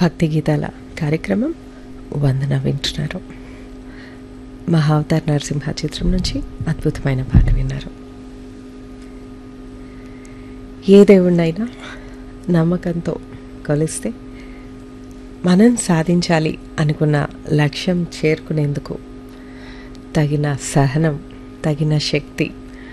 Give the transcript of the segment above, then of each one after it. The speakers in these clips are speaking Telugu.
భక్తి గీతాల కార్యక్రమం వందన వింటున్నారు మహావతార్ నరసింహ చిత్రం నుంచి అద్భుతమైన పాట విన్నారు ఏ దేవుణ్ణైనా నమ్మకంతో కొలిస్తే మనం సాధించాలి అనుకున్న లక్ష్యం చేరుకునేందుకు తగిన సహనం తగిన శక్తి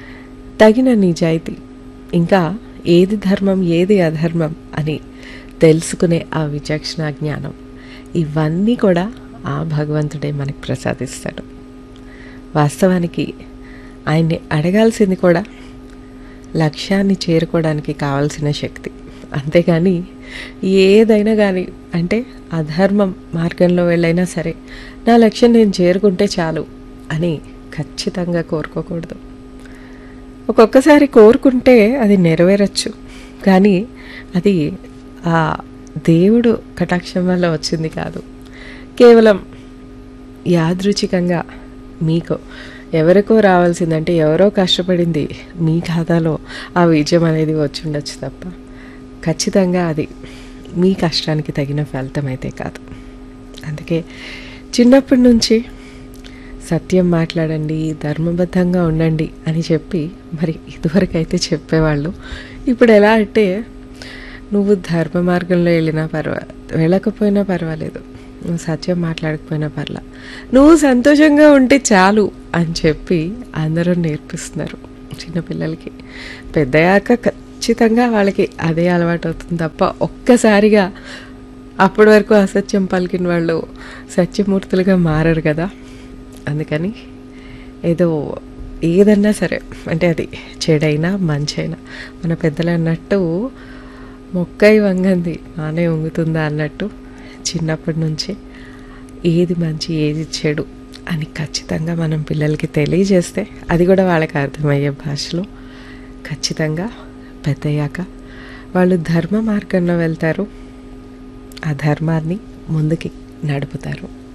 తగిన నిజాయితీ ఇంకా ఏది ధర్మం ఏది అధర్మం అని తెలుసుకునే ఆ విచక్షణ జ్ఞానం ఇవన్నీ కూడా ఆ భగవంతుడే మనకు ప్రసాదిస్తాడు వాస్తవానికి ఆయన్ని అడగాల్సింది కూడా లక్ష్యాన్ని చేరుకోవడానికి కావాల్సిన శక్తి అంతేగాని ఏదైనా కానీ అంటే అధర్మం మార్గంలో వెళ్ళైనా సరే నా లక్ష్యం నేను చేరుకుంటే చాలు అని ఖచ్చితంగా కోరుకోకూడదు ఒక్కొక్కసారి కోరుకుంటే అది నెరవేరచ్చు కానీ అది ఆ దేవుడు కటాక్షం వల్ల వచ్చింది కాదు కేవలం యాదృచ్ఛికంగా మీకు ఎవరికో రావాల్సిందంటే ఎవరో కష్టపడింది మీ ఖాతాలో ఆ విజయం అనేది వచ్చి ఉండొచ్చు తప్ప ఖచ్చితంగా అది మీ కష్టానికి తగిన ఫలితం అయితే కాదు అందుకే చిన్నప్పటి నుంచి సత్యం మాట్లాడండి ధర్మబద్ధంగా ఉండండి అని చెప్పి మరి ఇదివరకు అయితే చెప్పేవాళ్ళు ఇప్పుడు ఎలా అంటే నువ్వు ధర్మ మార్గంలో వెళ్ళినా పర్వా వెళ్ళకపోయినా పర్వాలేదు నువ్వు సత్యం మాట్లాడకపోయినా పర్లా నువ్వు సంతోషంగా ఉంటే చాలు అని చెప్పి అందరూ నేర్పిస్తున్నారు చిన్నపిల్లలకి పెద్దయ్యాక ఖచ్చితంగా వాళ్ళకి అదే అలవాటు అవుతుంది తప్ప ఒక్కసారిగా అప్పటి వరకు అసత్యం పలికిన వాళ్ళు సత్యమూర్తులుగా మారరు కదా అందుకని ఏదో ఏదన్నా సరే అంటే అది చెడైనా మంచైనా మన పెద్దలు అన్నట్టు మొక్కై వంగంది మానే వంగుతుందా అన్నట్టు చిన్నప్పటి నుంచి ఏది మంచి ఏది చెడు అని ఖచ్చితంగా మనం పిల్లలకి తెలియజేస్తే అది కూడా వాళ్ళకి అర్థమయ్యే భాషలో ఖచ్చితంగా పెద్దయ్యాక వాళ్ళు ధర్మ మార్గంలో వెళ్తారు ఆ ధర్మాన్ని ముందుకి నడుపుతారు